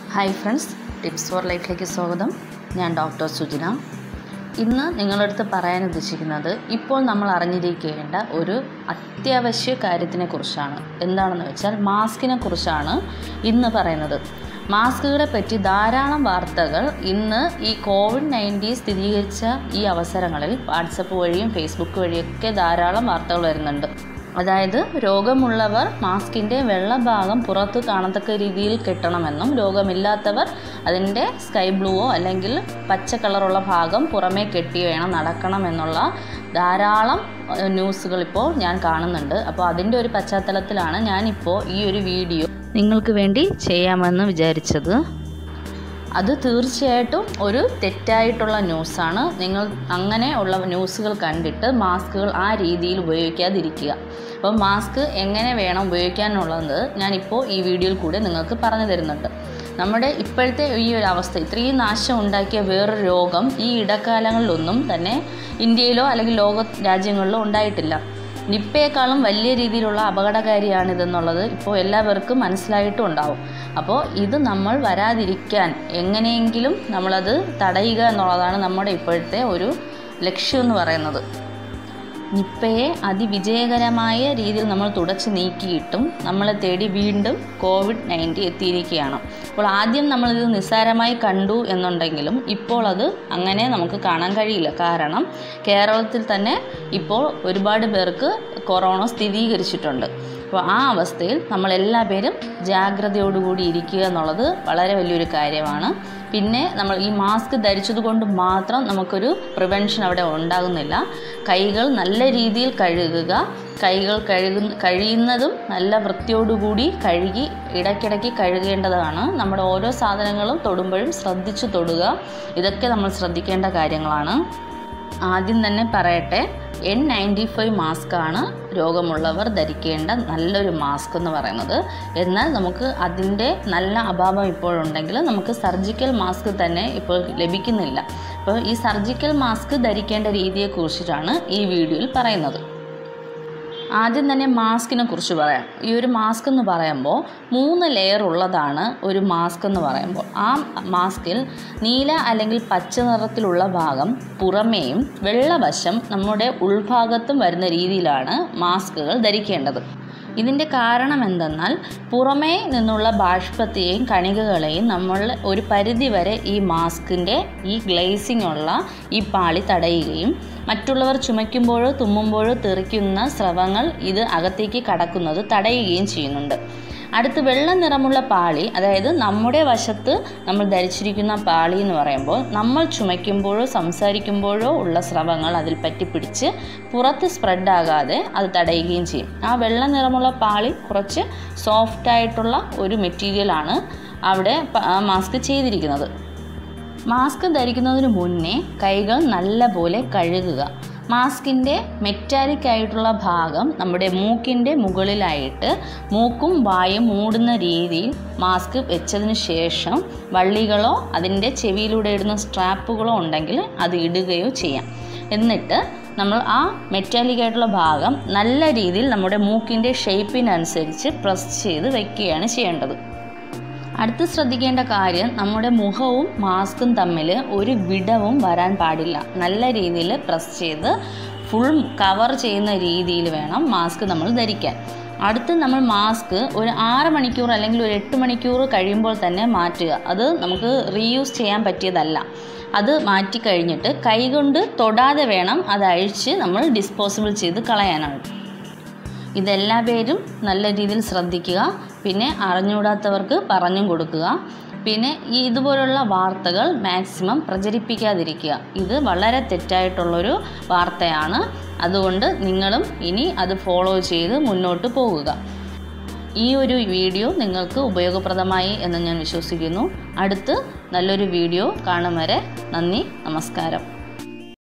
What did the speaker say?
hi friends tips four ലൈഫിലേക്ക് സ്വാഗതം ഞാൻ ഡോക്ടർ സുജിന ഇന്ന് നിങ്ങളടുത്ത് പറയാൻ ഉദ്ദേശിക്കുന്നത് ഇപ്പോൾ നമ്മൾ അറിഞ്ഞിരിക്കേണ്ട ഒരു അത്യാവശ്യ കാര്യത്തിനെ കുറിച്ചാണ് എന്താണെന്ന് വെച്ചാൽ മാസ്കിനെ കുറിച്ചാണ് ഇന്ന് പറയുന്നത് മാസ്കുകളെ പറ്റി ധാരാളം വാർത്തകൾ ഇന്ന് ഈ കോവിഡ് നയൻറ്റീൻ സ്ഥിരീകരിച്ച ഈ അവസരങ്ങളിൽ വാട്സപ്പ് വഴിയും ഫേസ്ബുക്ക് വഴിയൊക്കെ ധാരാളം വാർത്തകൾ വരുന്നുണ്ട് അതായത് രോഗമുള്ളവർ മാസ്കിൻ്റെ വെള്ള ഭാഗം പുറത്ത് കാണത്തക്ക രീതിയിൽ കെട്ടണമെന്നും രോഗമില്ലാത്തവർ അതിൻ്റെ സ്കൈ ബ്ലൂവോ അല്ലെങ്കിൽ പച്ച കളറുള്ള ഭാഗം പുറമേ കെട്ടി വേണം നടക്കണം എന്നുള്ള ധാരാളം ന്യൂസുകൾ ഇപ്പോൾ ഞാൻ കാണുന്നുണ്ട് അപ്പോൾ അതിൻ്റെ ഒരു പശ്ചാത്തലത്തിലാണ് ഞാനിപ്പോൾ ഈ ഒരു വീഡിയോ നിങ്ങൾക്ക് വേണ്ടി ചെയ്യാമെന്ന് വിചാരിച്ചത് അത് തീർച്ചയായിട്ടും ഒരു തെറ്റായിട്ടുള്ള ന്യൂസാണ് നിങ്ങൾ അങ്ങനെ ഉള്ള ന്യൂസുകൾ കണ്ടിട്ട് മാസ്കുകൾ ആ രീതിയിൽ ഉപയോഗിക്കാതിരിക്കുക അപ്പോൾ മാസ്ക് എങ്ങനെ വേണം ഉപയോഗിക്കാനുള്ളത് ഞാനിപ്പോൾ ഈ വീഡിയോയിൽ കൂടെ നിങ്ങൾക്ക് പറഞ്ഞു തരുന്നുണ്ട് നമ്മുടെ ഇപ്പോഴത്തെ ഈ ഒരു അവസ്ഥ ഇത്രയും നാശം ഉണ്ടാക്കിയ വേറൊരു രോഗം ഈ ഇടക്കാലങ്ങളിലൊന്നും തന്നെ ഇന്ത്യയിലോ അല്ലെങ്കിൽ ലോക രാജ്യങ്ങളിലോ ഉണ്ടായിട്ടില്ല നിപ്പയേക്കാളും വലിയ രീതിയിലുള്ള അപകടകാരിയാണിതെന്നുള്ളത് ഇപ്പോൾ എല്ലാവർക്കും മനസ്സിലായിട്ടും ഉണ്ടാവും അപ്പോൾ ഇത് നമ്മൾ വരാതിരിക്കാൻ എങ്ങനെയെങ്കിലും നമ്മളത് തടയുക എന്നുള്ളതാണ് നമ്മുടെ ഇപ്പോഴത്തെ ഒരു ലക്ഷ്യം എന്ന് പറയുന്നത് നിപ്പയെ അതിവിജയകരമായ രീതിയിൽ നമ്മൾ തുടച്ചു നീക്കിയിട്ടും നമ്മളെ തേടി വീണ്ടും കോവിഡ് നയൻറ്റീൻ എത്തിയിരിക്കുകയാണ് അപ്പോൾ ആദ്യം നമ്മളിത് നിസ്സാരമായി കണ്ടു എന്നുണ്ടെങ്കിലും ഇപ്പോൾ അത് അങ്ങനെ നമുക്ക് കാണാൻ കഴിയില്ല കാരണം കേരളത്തിൽ തന്നെ ഇപ്പോൾ ഒരുപാട് പേർക്ക് കൊറോണ സ്ഥിരീകരിച്ചിട്ടുണ്ട് അപ്പോൾ ആ അവസ്ഥയിൽ നമ്മളെല്ലാ പേരും ജാഗ്രതയോടുകൂടി ഇരിക്കുക എന്നുള്ളത് വളരെ വലിയൊരു കാര്യമാണ് പിന്നെ നമ്മൾ ഈ മാസ്ക് ധരിച്ചത് കൊണ്ട് മാത്രം നമുക്കൊരു പ്രിവെൻഷൻ അവിടെ ഉണ്ടാകുന്നില്ല കൈകൾ നല്ല രീതിയിൽ കഴുകുക കൈകൾ കഴുകു കഴിയുന്നതും നല്ല വൃത്തിയോടുകൂടി കഴുകി ഇടയ്ക്കിടയ്ക്ക് കഴുകേണ്ടതാണ് നമ്മുടെ ഓരോ സാധനങ്ങളും തൊടുമ്പോഴും ശ്രദ്ധിച്ചു തൊടുക ഇതൊക്കെ നമ്മൾ ശ്രദ്ധിക്കേണ്ട കാര്യങ്ങളാണ് ആദ്യം തന്നെ പറയട്ടെ എൻ നയൻറ്റി ഫൈവ് മാസ്കാണ് രോഗമുള്ളവർ ധരിക്കേണ്ട നല്ലൊരു മാസ്ക് എന്ന് പറയുന്നത് എന്നാൽ നമുക്ക് അതിൻ്റെ നല്ല അഭാവം ഇപ്പോഴുണ്ടെങ്കിൽ നമുക്ക് സർജിക്കൽ മാസ്ക് തന്നെ ഇപ്പോൾ ലഭിക്കുന്നില്ല അപ്പോൾ ഈ സർജിക്കൽ മാസ്ക് ധരിക്കേണ്ട രീതിയെക്കുറിച്ചിട്ടാണ് ഈ വീഡിയോയിൽ പറയുന്നത് ആദ്യം തന്നെ മാസ്കിനെ കുറിച്ച് പറയാം ഈ ഒരു മാസ്ക് എന്ന് പറയുമ്പോൾ മൂന്ന് ലെയർ ഉള്ളതാണ് ഒരു മാസ്ക് എന്ന് പറയുമ്പോൾ ആ മാസ്കിൽ നീല അല്ലെങ്കിൽ പച്ച നിറത്തിലുള്ള ഭാഗം പുറമേയും വെള്ളവശം നമ്മുടെ ഉൾഭാഗത്തും വരുന്ന രീതിയിലാണ് മാസ്കുകൾ ധരിക്കേണ്ടത് ഇതിൻ്റെ കാരണം എന്തെന്നാൽ പുറമേ നിന്നുള്ള ബാഷ്പത്തെയും കണികകളെയും നമ്മൾ ഒരു പരിധി വരെ ഈ മാസ്കിൻ്റെ ഈ ഗ്ലേസിംഗ് ഉള്ള ഈ പാളി തടയുകയും മറ്റുള്ളവർ ചുമയ്ക്കുമ്പോഴോ തുമ്മുമ്പോഴോ തെറിക്കുന്ന സ്രവങ്ങൾ ഇത് അകത്തേക്ക് കടക്കുന്നത് തടയുകയും ചെയ്യുന്നുണ്ട് അടുത്ത് വെള്ള നിറമുള്ള പാളി അതായത് നമ്മുടെ വശത്ത് നമ്മൾ ധരിച്ചിരിക്കുന്ന പാളി എന്ന് പറയുമ്പോൾ നമ്മൾ ചുമയ്ക്കുമ്പോഴോ സംസാരിക്കുമ്പോഴോ ഉള്ള സ്രവങ്ങൾ അതിൽ പറ്റിപ്പിടിച്ച് പുറത്ത് സ്പ്രെഡ് ആകാതെ അത് തടയുകയും ചെയ്യും ആ വെള്ള നിറമുള്ള പാളി കുറച്ച് സോഫ്റ്റ് ആയിട്ടുള്ള ഒരു മെറ്റീരിയലാണ് അവിടെ മാസ്ക് ചെയ്തിരിക്കുന്നത് മാസ്ക് ധരിക്കുന്നതിന് മുന്നേ കൈകൾ നല്ലപോലെ കഴുകുക മാസ്കിൻ്റെ മെറ്റാലിക് ആയിട്ടുള്ള ഭാഗം നമ്മുടെ മൂക്കിൻ്റെ മുകളിലായിട്ട് മൂക്കും വായും മൂടുന്ന രീതിയിൽ മാസ്ക് വെച്ചതിന് ശേഷം വള്ളികളോ അതിൻ്റെ ചെവിയിലൂടെ ഇടുന്ന സ്ട്രാപ്പുകളോ ഉണ്ടെങ്കിൽ അത് ഇടുകയോ ചെയ്യാം എന്നിട്ട് നമ്മൾ ആ മെറ്റാലിക് ആയിട്ടുള്ള ഭാഗം നല്ല രീതിയിൽ നമ്മുടെ മൂക്കിൻ്റെ ഷേപ്പിനനുസരിച്ച് പ്രസ് ചെയ്ത് വയ്ക്കുകയാണ് ചെയ്യേണ്ടത് അടുത്ത് ശ്രദ്ധിക്കേണ്ട കാര്യം നമ്മുടെ മുഖവും മാസ്കും തമ്മിൽ ഒരു വിടവും വരാൻ പാടില്ല നല്ല രീതിയിൽ പ്രസ് ചെയ്ത് ഫുൾ കവർ ചെയ്യുന്ന രീതിയിൽ വേണം മാസ്ക് നമ്മൾ ധരിക്കാൻ അടുത്ത് നമ്മൾ മാസ്ക് ഒരു ആറ് മണിക്കൂർ അല്ലെങ്കിൽ ഒരു എട്ട് മണിക്കൂർ കഴിയുമ്പോൾ തന്നെ മാറ്റുക അത് നമുക്ക് റീയൂസ് ചെയ്യാൻ പറ്റിയതല്ല അത് മാറ്റി കഴിഞ്ഞിട്ട് കൈകൊണ്ട് തൊടാതെ വേണം അത് അഴിച്ച് നമ്മൾ ഡിസ്പോസിബിൾ ചെയ്ത് കളയാനാണ് ഇതെല്ലാ പേരും നല്ല രീതിയിൽ ശ്രദ്ധിക്കുക പിന്നെ അറിഞ്ഞുകൂടാത്തവർക്ക് പറഞ്ഞും കൊടുക്കുക പിന്നെ ഈ ഇതുപോലുള്ള വാർത്തകൾ മാക്സിമം പ്രചരിപ്പിക്കാതിരിക്കുക ഇത് വളരെ തെറ്റായിട്ടുള്ളൊരു വാർത്തയാണ് അതുകൊണ്ട് നിങ്ങളും ഇനി അത് ഫോളോ ചെയ്ത് മുന്നോട്ട് പോകുക ഈ ഒരു വീഡിയോ നിങ്ങൾക്ക് ഉപയോഗപ്രദമായി എന്ന് ഞാൻ വിശ്വസിക്കുന്നു അടുത്ത് നല്ലൊരു വീഡിയോ കാണും വരെ നന്ദി നമസ്കാരം